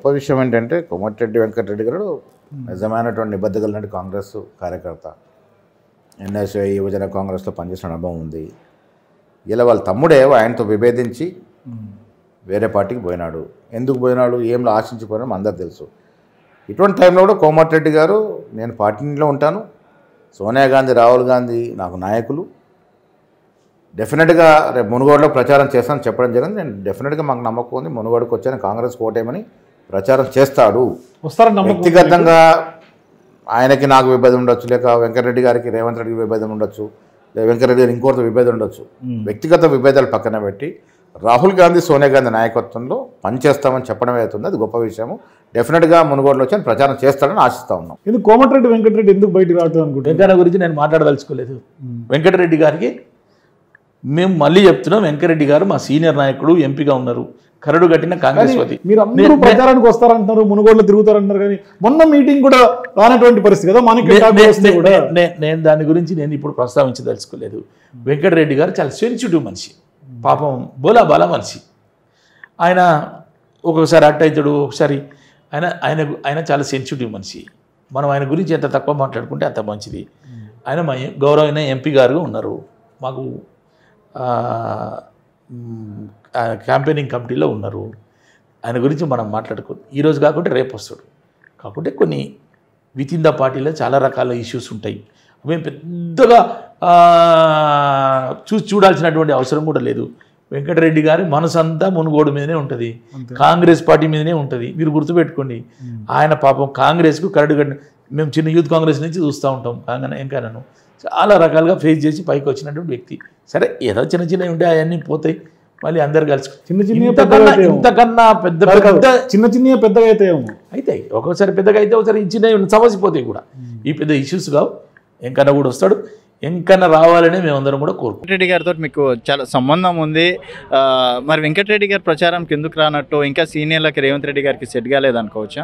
గొప్ప విషయం ఏంటంటే కోమటిరెడ్డి వెంకటరెడ్డి గారు నిజమైనటువంటి నిబద్ధత కలిగిన కాంగ్రెస్ కార్యకర్త ఎన్ఎస్ఐ యువజన కాంగ్రెస్లో పనిచేసిన అనుభవం ఉంది ఇలా వాళ్ళ తమ్ముడే ఆయనతో విభేదించి వేరే పార్టీకి పోయినాడు ఎందుకు పోయినాడు ఏంలో ఆశించిపోయినాడు అందరు తెలుసు ఇటువంటి టైంలో కూడా కోమటిరెడ్డి గారు నేను పార్టీలో ఉంటాను సోనియా గాంధీ రాహుల్ గాంధీ నాకు నాయకులు డెఫినెట్గా రేపు మునుగోడులో ప్రచారం చేస్తానని చెప్పడం జరిగింది నేను డెఫినెట్గా మాకు నమ్మకం ఉంది మునుగోడుకు వచ్చాను కాంగ్రెస్ కోటేమని ప్రచారం చేస్తాడు వస్తారని నమ్మకం ఉందా? వ్యక్తిగతంగా ఆయనకి నాకు విభేదం ఉండొచ్చు లేక వెంకటరెడ్డి గారికి రేవంత్ రెడ్డికి విభేదం ఉండొచ్చు లేదా వెంకటరెడ్డి గారికి ఇంకోటితో విభేదం ఉండొచ్చు వ్యక్తిగత విభేదాలు పక్కన పెట్టి రాహుల్ గాంధీ సోనియా గాంధీ నాయకత్వంలో పనిచేస్తామని చెప్పడం అవుతుంది అది గొప్ప విషయము డెఫినెట్గా మునుగోడులో వచ్చి ఆయన ప్రచారం చేస్తాడని ఆశిస్తా ఉన్నాం ఎందుకు కోమటిరెడ్డి వెంకటరెడ్డి ఎందుకు బయటికి రావట్లేదు అనుకుంటే వెంకన్న గురించి నేను మాట్లాడదలుచుకోలేదు వెంకటరెడ్డి గారికి మేము మళ్ళీ చెప్తున్నాం వెంకరెడ్డి గారు మా సీనియర్ నాయకుడు ఎంపీగా ఉన్నారు కరడు కట్టిన కాంగ్రెస్ పతి మీరు అందరూ ప్రచారానికి వస్తారంటున్నారు మునుగోడులో తిరుగుతారంటున్నారు కానీ మొన్న మీటింగ్ కూడా రానటువంటి పరిస్థితి కదా మనకి నే- టాక్ నే- వస్తే నే- కూడా నే- నే- నేను దాని గురించి నేను ఇప్పుడు ప్రస్తావించదలుచుకోలేదు వెంకటరెడ్డి గారు చాలా సెన్సిటివ్ మనిషి పాపం బోలా బాలా మనిషి ఆయన ఒక్కొక్కసారి అట్ట అవుతాడు ఒకసారి ఆయన ఆయన ఆయన చాలా సెన్సిటివ్ మనిషి మనం ఆయన గురించి ఎంత తక్కువ మాట్లాడుకుంటే అంత మంచిది ఆయన మా గౌరవమైన ఎంపీ గారు ఉన్నారు మాకు ఆ, మ్, ఆ క్యాంపెయినింగ్ కమిటీలో ఉన్నారు ఆయన గురించి మనం మాట్లాడుకో ఈరోజు కాకుంటే రేపు వస్తాడు కాకుంటే కొన్ని విత్ ఇన్ ద పార్టీలో చాలా రకాల ఇష్యూస్ ఉంటాయి అవి పెద్దగా ఆ, చూసి చూడాల్సినటువంటి అవసరం కూడా లేదు వెంకటరెడ్డి గారి మనసు అంతా మునుగోడు మీదనే ఉంటుంది కాంగ్రెస్ పార్టీ మీదనే ఉంటుంది మీరు గుర్తుపెట్టుకోండి ఆయన పాపం కాంగ్రెస్కు కరడు కట్టిన మేము చిన్న యూత్ కాంగ్రెస్ నుంచి చూస్తూ ఉంటాం కాంగన ఎంకనను చాలా రకాలుగా ఫేస్ చేసి పైకి వచ్చినటువంటి వ్యక్తి సరే ఏదో చిన్న చిన్నవి ఉంటే అవన్నీ పోతాయి మళ్ళీ అందరు కలిసి చిన్న చిన్న ఇంతకన్నా పెద్దగా అయితే ఇంతకన్నా పెద్ద కాదు, కాదు. పెద్ద చిన్న చిన్న పెద్దగా అయితే ఏమో అవుతాయి ఒక్కొక్కసారి పెద్దగా అయితే ఒకసారి ఈ చిన్న సమస్య పోతాయి కూడా ఈ పెద్ద ఇష్యూస్ కావు ఎంకన్నా కూడా వస్తాడు ఎంకన్నా రావాలని మేమందరం కూడా కోరుకుంటాం వెంకటరెడ్డి గారితో మీకు చాలా సంబంధం ఉంది ఆ, మరి వెంకటరెడ్డి గారి ప్రచారంకి ఎందుకు రానట్టు ఇంకా సీనియర్లకి రేవంత్ రెడ్డి గారికి సెట్ కాలేదనుకోవచ్చా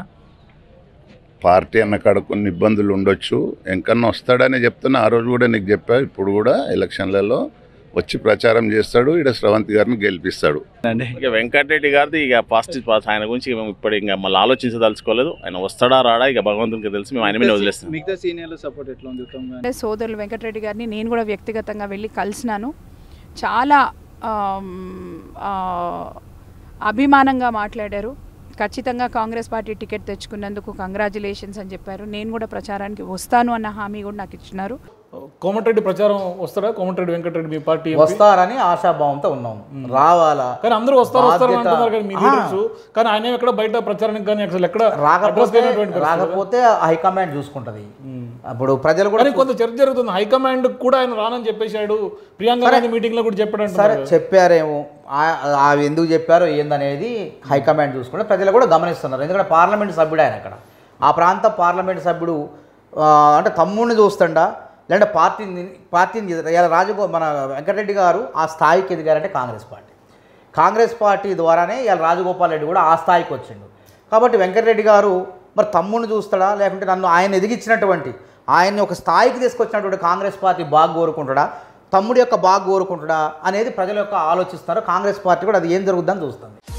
పార్టీ అన్న కాడ కొన్ని ఇబ్బందులు ఉండొచ్చు ఎంకన్నా వస్తాడని చెప్తున్నా ఆ రోజు కూడా నీకు చెప్పా ఇప్పుడు కూడా ఎలక్షన్లలో వచ్చి ప్రచారం చేస్తాడు ఇక్కడ శ్రవంత్ గారిని గెలిపిస్తాడు అండి ఇక వెంకటరెడ్డి గారిది ఇక పాస్ట్ పాస్ ఆయన గురించి మేము ఇప్పుడు ఇంకా మళ్ళీ ఆలోచించదలుచుకోలేదు ఆయన వస్తాడా రాడా ఇక భగవంతునికి తెలిసి మేము ఆయన మీద వదిలేస్తాం మిగతా సీనియర్ల సపోర్ట్ ఎట్లా ఉంది ఉత్తమ్ గారు? అంటే సోదరులు వెంకటరెడ్డి గారిని నేను కూడా వ్యక్తిగతంగా వెళ్ళి కలిసినాను చాలా ఆమ్, ఆ, అభిమానంగా మాట్లాడారు ఖచ్చితంగా కాంగ్రెస్ పార్టీ టికెట్ తెచ్చుకున్నందుకు కంగ్రాచులేషన్స్ అని చెప్పారు నేను కూడా ప్రచారానికి వస్తాను అన్న హామీ కూడా నాకు ఇచ్చినారు కోమటిరెడ్డి ప్రచారం వస్తారా కోమటిరెడ్డి వెంకటరెడ్డి మీ పార్టీ ఎంపీ? వస్తారని ఆశాభావంతో ఉన్నాం రావాలా కానీ అందరూ వస్తారు వస్తారు బాధ్యత- అంటున్నారు కానీ మీ ఆ. లీడర్స్ కానీ ఆయన ఎక్కడ బయట ప్రచారానికి కానీ అసలు ఎక్కడ address రాకపోతే చేయనటువంటి పరిస్థితి. రాకపోతే హైకమాండ్ చూసుకుంటది అప్పుడు ప్రజలు కూడా కానీ కొంత చర్చ జరుగుతుంది హైకమాండ్ కూడా ఆయన రానని చెప్పేశాడు ప్రియాంక గాంధీ మీటింగ్ లో కూడా చెప్పాడు సరే అంటున్నారు. చెప్పారేమో ఆ- అవి ఎందుకు చెప్పారో ఏందనేది హైకమాండ్ చూసుకుంటే ప్రజలు కూడా గమనిస్తున్నారు ఎందుకంటే పార్లమెంట్ సభ్యుడు ఆయన అక్కడ ఆ ప్రాంత పార్లమెంట్ సభ్యుడు ఆ, అంటే తమ్ముడిని చూస్తుండా లేదంటే పార్టీని పార్టీని ఇలా రాజగో మన వెంకటరెడ్డి గారు ఆ స్థాయికి ఎదిగారంటే కాంగ్రెస్ పార్టీ కాంగ్రెస్ పార్టీ ద్వారానే ఇలా రాజగోపాల్ రెడ్డి కూడా ఆ స్థాయికి వచ్చిండు కాబట్టి వెంకటరెడ్డి గారు మరి తమ్ముడిని చూస్తాడా లేకుంటే నన్ను ఆయన ఎదిగించినటువంటి ఆయన్ని ఒక స్థాయికి తీసుకొచ్చినటువంటి కాంగ్రెస్ పార్టీ బాగా కోరుకుంటాడా తమ్ముడి యొక్క బాగా కోరుకుంటాడా అనేది ప్రజల యొక్క ఆలోచిస్తారు కాంగ్రెస్ పార్టీ కూడా అది ఏం జరుగుతుందని చూస్తుంది